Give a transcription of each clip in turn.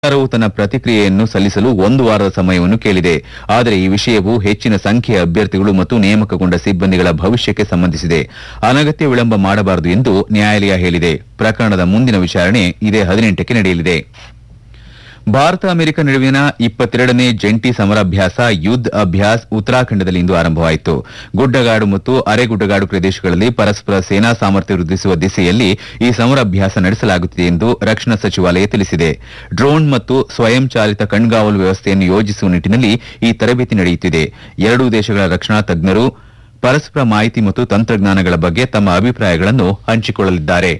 ಸರ್ಕಾರವು ತನ್ನ ಪ್ರತಿಕ್ರಿಯೆಯನ್ನು ಸಲ್ಲಿಸಲು ಒಂದು ವಾರದ ಸಮಯವನ್ನು ಕೇಳಿದೆ ಆದರೆ ಈ ವಿಷಯವು ಹೆಚ್ಚಿನ ಸಂಖ್ಯೆಯ ಅಭ್ಯರ್ಥಿಗಳು ಮತ್ತು ನೇಮಕಗೊಂಡ ಸಿಬ್ಬಂದಿಗಳ ಭವಿಷ್ಯಕ್ಕೆ ಸಂಬಂಧಿಸಿದೆ ಅನಗತ್ಯ ವಿಳಂಬ ಮಾಡಬಾರದು ಎಂದು ನ್ಯಾಯಾಲಯ ಹೇಳಿದೆ ಪ್ರಕರಣದ ಮುಂದಿನ ವಿಚಾರಣೆ ಇದೇ ಹದಿನೆಂಟಕ್ಕೆ ನಡೆಯಲಿದೆ ಭಾರತ ಅಮೆರಿಕ ನಡುವಿನ ಇಪ್ಪತ್ತೆರಡನೇ ಜಂಟಿ ಸಮರಾಭ್ಯಾಸ ಯುದ್ಧ ಅಭ್ಯಾಸ್ ಉತ್ತರಾಖಂಡದಲ್ಲಿ ಇಂದು ಆರಂಭವಾಯಿತು ಗುಡ್ಡಗಾಡು ಮತ್ತು ಅರೆಗುಡ್ಡಗಾಡು ಪ್ರದೇಶಗಳಲ್ಲಿ ಪರಸ್ಪರ ಸೇನಾ ಸಾಮರ್ಥ್ಯ ವೃದ್ಧಿಸುವ ದಿಸೆಯಲ್ಲಿ ಈ ಸಮರಾಭ್ಯಾಸ ನಡೆಸಲಾಗುತ್ತಿದೆ ಎಂದು ರಕ್ಷಣಾ ಸಚಿವಾಲಯ ತಿಳಿಸಿದೆ ಡ್ರೋನ್ ಮತ್ತು ಸ್ವಯಂ ಚಾಲಿತ ಕಣ್ಗಾವಲು ವ್ಯವಸ್ಥೆಯನ್ನು ಯೋಜಿಸುವ ನಿಟ್ಟಿನಲ್ಲಿ ಈ ತರಬೇತಿ ನಡೆಯುತ್ತಿದೆ ಎರಡೂ ದೇಶಗಳ ರಕ್ಷಣಾ ತಜ್ಞರು ಪರಸ್ಪರ ಮಾಹಿತಿ ಮತ್ತು ತಂತ್ರಜ್ಞಾನಗಳ ಬಗ್ಗೆ ತಮ್ಮ ಅಭಿಪ್ರಾಯಗಳನ್ನು ಹಂಚಿಕೊಳ್ಳಲಿದ್ದಾರೆ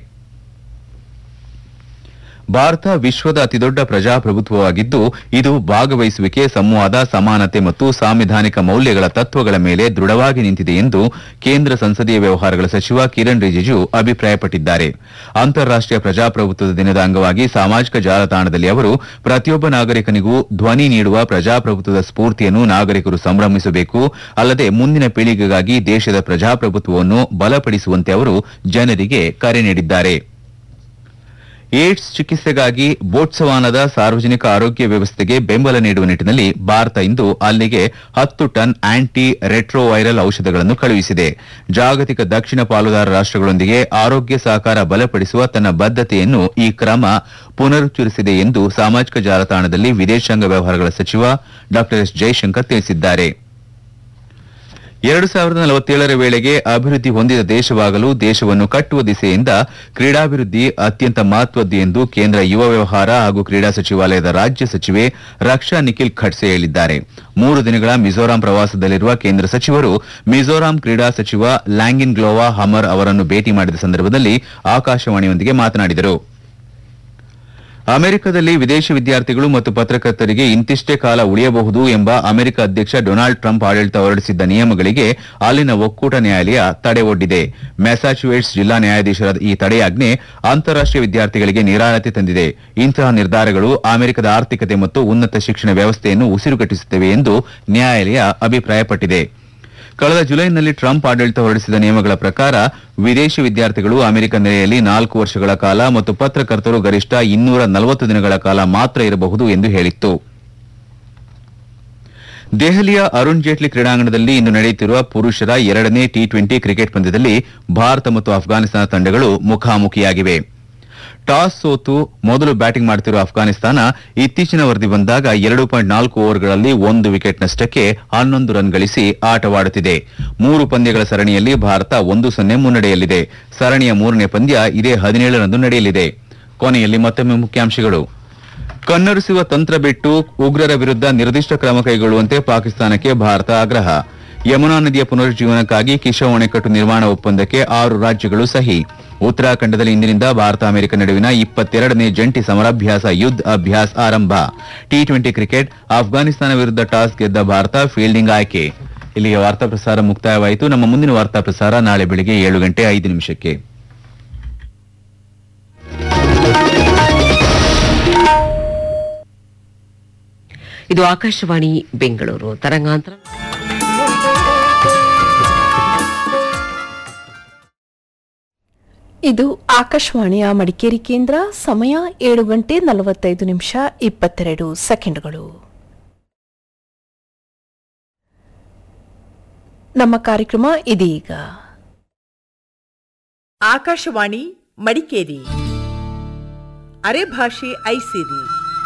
ಭಾರತ ವಿಶ್ವದ ಅತಿದೊಡ್ಡ ಪ್ರಜಾಪ್ರಭುತ್ವವಾಗಿದ್ದು ಇದು ಭಾಗವಹಿಸುವಿಕೆ ಸಂವಾದ ಸಮಾನತೆ ಮತ್ತು ಸಾಂವಿಧಾನಿಕ ಮೌಲ್ಯಗಳ ತತ್ವಗಳ ಮೇಲೆ ದೃಢವಾಗಿ ನಿಂತಿದೆ ಎಂದು ಕೇಂದ್ರ ಸಂಸದೀಯ ವ್ಯವಹಾರಗಳ ಸಚಿವ ಕಿರಣ್ ರಿಜಿಜು ಅಭಿಪ್ರಾಯಪಟ್ಟಿದ್ದಾರೆ ಅಂತಾರಾಷ್ಟೀಯ ಪ್ರಜಾಪ್ರಭುತ್ವದ ದಿನದ ಅಂಗವಾಗಿ ಸಾಮಾಜಿಕ ಜಾಲತಾಣದಲ್ಲಿ ಅವರು ಪ್ರತಿಯೊಬ್ಬ ನಾಗರಿಕನಿಗೂ ಧ್ವನಿ ನೀಡುವ ಪ್ರಜಾಪ್ರಭುತ್ವದ ಸ್ಫೂರ್ತಿಯನ್ನು ನಾಗರಿಕರು ಸಂಭ್ರಮಿಸಬೇಕು ಅಲ್ಲದೆ ಮುಂದಿನ ಪೀಳಿಗೆಗಾಗಿ ದೇಶದ ಪ್ರಜಾಪ್ರಭುತ್ವವನ್ನು ಬಲಪಡಿಸುವಂತೆ ಅವರು ಜನರಿಗೆ ಕರೆ ನೀಡಿದ್ದಾರೆ ಏಡ್ಸ್ ಚಿಕಿತ್ಸೆಗಾಗಿ ಬೋಟ್ಸವಾನದ ಸಾರ್ವಜನಿಕ ಆರೋಗ್ಯ ವ್ಯವಸ್ಥೆಗೆ ಬೆಂಬಲ ನೀಡುವ ನಿಟ್ಟಿನಲ್ಲಿ ಭಾರತ ಇಂದು ಅಲ್ಲಿಗೆ ಹತ್ತು ಟನ್ ಆಂಟಿ ರೆಟ್ರೋವೈರಲ್ ಔಷಧಗಳನ್ನು ಕಳುಹಿಸಿದೆ ಜಾಗತಿಕ ದಕ್ಷಿಣ ಪಾಲುದಾರ ರಾಷ್ಟಗಳೊಂದಿಗೆ ಆರೋಗ್ಯ ಸಹಕಾರ ಬಲಪಡಿಸುವ ತನ್ನ ಬದ್ಧತೆಯನ್ನು ಈ ಕ್ರಮ ಪುನರುಚ್ಚರಿಸಿದೆ ಎಂದು ಸಾಮಾಜಿಕ ಜಾಲತಾಣದಲ್ಲಿ ವಿದೇಶಾಂಗ ವ್ಯವಹಾರಗಳ ಸಚಿವ ಡಾ ಎಸ್ ಜೈಶಂಕರ್ ತಿಳಿಸಿದ್ದಾರೆ ಎರಡು ಸಾವಿರದ ನಲವತ್ತೇಳರ ವೇಳೆಗೆ ಅಭಿವೃದ್ಧಿ ಹೊಂದಿದ ದೇಶವಾಗಲು ದೇಶವನ್ನು ಕಟ್ಟುವ ದಿಸೆಯಿಂದ ಕ್ರೀಡಾಭಿವೃದ್ಧಿ ಅತ್ಯಂತ ಮಹತ್ವದ್ದು ಎಂದು ಕೇಂದ್ರ ಯುವ ವ್ಯವಹಾರ ಹಾಗೂ ಕ್ರೀಡಾ ಸಚಿವಾಲಯದ ರಾಜ್ಯ ಸಚಿವೆ ರಕ್ಷಾ ನಿಖಿಲ್ ಖಡ್ಸೆ ಹೇಳಿದ್ದಾರೆ ಮೂರು ದಿನಗಳ ಮಿಜೋರಾಂ ಪ್ರವಾಸದಲ್ಲಿರುವ ಕೇಂದ್ರ ಸಚಿವರು ಮಿಜೋರಾಂ ಕ್ರೀಡಾ ಸಚಿವ ಲ್ಯಾಂಗಿನ್ ಗ್ಲೋವಾ ಹಮರ್ ಅವರನ್ನು ಭೇಟಿ ಮಾಡಿದ ಸಂದರ್ಭದಲ್ಲಿ ಆಕಾಶವಾಣಿಯೊಂದಿಗೆ ಮಾತನಾಡಿದರು ಅಮೆರಿಕದಲ್ಲಿ ವಿದೇಶಿ ವಿದ್ಯಾರ್ಥಿಗಳು ಮತ್ತು ಪತ್ರಕರ್ತರಿಗೆ ಇಂತಿಷ್ಟೇ ಕಾಲ ಉಳಿಯಬಹುದು ಎಂಬ ಅಮೆರಿಕ ಅಧ್ಯಕ್ಷ ಡೊನಾಲ್ಡ್ ಟ್ರಂಪ್ ಆಡಳಿತ ಹೊರಡಿಸಿದ್ದ ನಿಯಮಗಳಿಗೆ ಅಲ್ಲಿನ ಒಕ್ಕೂಟ ನ್ಯಾಯಾಲಯ ತಡೆ ಒಡ್ಡಿದೆ ಮೆಸಾಚ್ಯುಸೆಟ್ಸ್ ಜಿಲ್ಲಾ ನ್ಯಾಯಾಧೀಶರ ಈ ತಡೆಯಾಜ್ಞೆ ಅಂತಾರಾಷ್ಟೀಯ ವಿದ್ಯಾರ್ಥಿಗಳಿಗೆ ನಿರಾಳತೆ ತಂದಿದೆ ಇಂತಹ ನಿರ್ಧಾರಗಳು ಅಮೆರಿಕದ ಆರ್ಥಿಕತೆ ಮತ್ತು ಉನ್ನತ ಶಿಕ್ಷಣ ವ್ಯವಸ್ಥೆಯನ್ನು ಉಸಿರುಗಟ್ಟಿಸುತ್ತವೆ ಎಂದು ನ್ಯಾಯಾಲಯ ಅಭಿಪ್ರಾಯಪಟ್ಟಿದೆ ಕಳೆದ ಜುಲೈನಲ್ಲಿ ಟ್ರಂಪ್ ಆಡಳಿತ ಹೊರಡಿಸಿದ ನಿಯಮಗಳ ಪ್ರಕಾರ ವಿದೇಶಿ ವಿದ್ಯಾರ್ಥಿಗಳು ಅಮೆರಿಕ ನೆಲೆಯಲ್ಲಿ ನಾಲ್ಕು ವರ್ಷಗಳ ಕಾಲ ಮತ್ತು ಪತ್ರಕರ್ತರು ಗರಿಷ್ಠ ಇನ್ನೂರ ನಲವತ್ತು ದಿನಗಳ ಕಾಲ ಮಾತ್ರ ಇರಬಹುದು ಎಂದು ಹೇಳಿತ್ತು ದೆಹಲಿಯ ಅರುಣ್ ಜೇಟ್ಲಿ ಕ್ರೀಡಾಂಗಣದಲ್ಲಿ ಇಂದು ನಡೆಯುತ್ತಿರುವ ಪುರುಷರ ಎರಡನೇ ಟಿ ಟ್ವೆಂಟಿ ಕ್ರಿಕೆಟ್ ಪಂದ್ಯದಲ್ಲಿ ಭಾರತ ಮತ್ತು ಅಫ್ಘಾನಿಸ್ತಾನ ತಂಡಗಳು ಮುಖಾಮುಖಿಯಾಗಿವೆ ಟಾಸ್ ಸೋತು ಮೊದಲು ಬ್ಯಾಟಿಂಗ್ ಮಾಡುತ್ತಿರುವ ಅಫ್ಘಾನಿಸ್ತಾನ ಇತ್ತೀಚಿನ ವರದಿ ಬಂದಾಗ ಎರಡು ಪಾಯಿಂಟ್ ನಾಲ್ಕು ಓವರ್ಗಳಲ್ಲಿ ಒಂದು ವಿಕೆಟ್ ನಷ್ಟಕ್ಕೆ ಹನ್ನೊಂದು ರನ್ ಗಳಿಸಿ ಆಟವಾಡುತ್ತಿದೆ ಮೂರು ಪಂದ್ಯಗಳ ಸರಣಿಯಲ್ಲಿ ಭಾರತ ಒಂದು ಸೊನ್ನೆ ಮುನ್ನಡೆಯಲ್ಲಿದೆ ಸರಣಿಯ ಮೂರನೇ ಪಂದ್ಯ ಇದೇ ಹದಿನೇಳರಂದು ನಡೆಯಲಿದೆ ಕೊನೆಯಲ್ಲಿ ಮತ್ತೊಮ್ಮೆ ಮುಖ್ಯಾಂಶಗಳು ಕಣ್ಣೊರೆಸುವ ತಂತ್ರ ಬಿಟ್ಟು ಉಗ್ರರ ವಿರುದ್ಧ ನಿರ್ದಿಷ್ಟ ಕ್ರಮ ಕೈಗೊಳ್ಳುವಂತೆ ಪಾಕಿಸ್ತಾನಕ್ಕೆ ಭಾರತ ಆಗ್ರಹ ಯಮುನಾ ನದಿಯ ಪುನರುಜ್ಜೀವನಕ್ಕಾಗಿ ಕಿಶವ್ ಅಣೆಕಟ್ಟು ನಿರ್ಮಾಣ ಒಪ್ಪಂದಕ್ಕೆ ಆರು ರಾಜ್ಯಗಳು ಸಹಿ ಉತ್ತರಾಖಂಡದಲ್ಲಿ ಇಂದಿನಿಂದ ಭಾರತ ಅಮೆರಿಕ ನಡುವಿನ ಇಪ್ಪತ್ತೆರಡನೇ ಜಂಟಿ ಸಮರಾಭ್ಯಾಸ ಯುದ್ಧ ಅಭ್ಯಾಸ್ ಆರಂಭ ಟಿ ಟ್ವೆಂಟಿ ಕ್ರಿಕೆಟ್ ಅಫ್ಘಾನಿಸ್ತಾನ ವಿರುದ್ಧ ಟಾಸ್ ಗೆದ್ದ ಭಾರತ ಫೀಲ್ಡಿಂಗ್ ಆಯ್ಕೆ ಇಲ್ಲಿಗೆ ವಾರ್ತಾ ಪ್ರಸಾರ ಮುಕ್ತಾಯವಾಯಿತು ನಮ್ಮ ಮುಂದಿನ ವಾರ್ತಾ ಪ್ರಸಾರ ನಾಳೆ ಬೆಳಿಗ್ಗೆ ಏಳು ಗಂಟೆ ಐದು ನಿಮಿಷಕ್ಕೆ ಇದು ಆಕಾಶವಾಣಿ ಬೆಂಗಳೂರು ತರಂಗಾಂತರ ಇದು ಆಕಾಶವಾಣಿಯ ಮಡಿಕೇರಿ ಕೇಂದ್ರ ಸಮಯ ಏಳು ಗಂಟೆ ನಲವತ್ತೈದು ನಿಮಿಷ ಇಪ್ಪತ್ತೆರಡು ಸೆಕೆಂಡ್ಗಳು ನಮ್ಮ ಕಾರ್ಯಕ್ರಮ ಇದೀಗ ಆಕಾಶವಾಣಿ ಮಡಿಕೇರಿ ಅರೆಭಾಷೆ ಐಸಿರಿ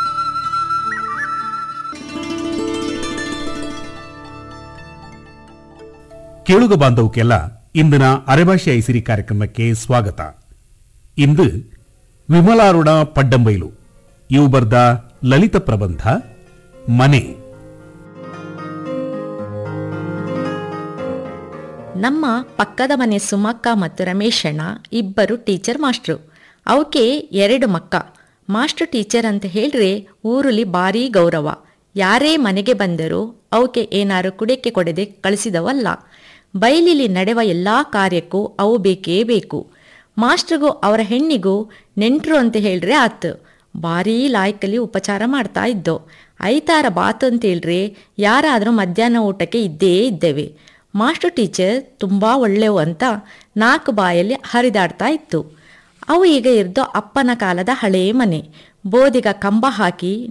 ಕೇಳುಗ ಬಾಂಧವಕ್ಕೆಲ್ಲ ಇಂದಿನ ಅರೆಭಾಷೆ ಐಸಿರಿ ಕಾರ್ಯಕ್ರಮಕ್ಕೆ ಸ್ವಾಗತ ಇಂದು ವಿಮಲಾರುಣ ಪಡ್ಡಂಬೈಲು ಇವು ಬರ್ದ ಲಲಿತ ಪ್ರಬಂಧ ಮನೆ ನಮ್ಮ ಪಕ್ಕದ ಮನೆ ಸುಮಕ್ಕ ಮತ್ತು ರಮೇಶಣ್ಣ ಇಬ್ಬರು ಟೀಚರ್ ಮಾಸ್ಟ್ರು ಅವಕ್ಕೆ ಎರಡು ಮಕ್ಕ ಮಾಸ್ಟರ್ ಟೀಚರ್ ಅಂತ ಹೇಳ್ರೆ ಊರಲ್ಲಿ ಭಾರೀ ಗೌರವ ಯಾರೇ ಮನೆಗೆ ಬಂದರೂ ಅವಕ್ಕೆ ಏನಾರು ಕುಡಿಯಕ್ಕೆ ಕೊಡದೆ ಕಳಿಸಿದವಲ್ಲ ಬೈಲಿಲಿ ನಡೆವ ಎಲ್ಲ ಕಾರ್ಯಕ್ಕೂ ಅವು ಬೇಕೇ ಬೇಕು ಮಾಸ್ಟ್ರಿಗೂ ಅವರ ಹೆಣ್ಣಿಗೂ ನೆಂಟ್ರು ಅಂತ ಹೇಳ್ರೆ ಆತು ಭಾರೀ ಲಾಯ್ಕಲ್ಲಿ ಉಪಚಾರ ಮಾಡ್ತಾ ಇದ್ದೋ ಐತಾರ ಬಾತು ಅಂತ ಹೇಳ್ರೆ ಯಾರಾದರೂ ಮಧ್ಯಾಹ್ನ ಊಟಕ್ಕೆ ಇದ್ದೇ ಇದ್ದೇವೆ ಮಾಸ್ಟರ್ ಟೀಚರ್ ತುಂಬ ಒಳ್ಳೆವು ಅಂತ ನಾಲ್ಕು ಬಾಯಲ್ಲಿ ಹರಿದಾಡ್ತಾ ಇತ್ತು ಅವು ಈಗ ಇರ್ದು ಅಪ್ಪನ ಕಾಲದ ಹಳೇ ಮನೆ ಬೋದಿಗ ಕಂಬ ಹಾಕಿ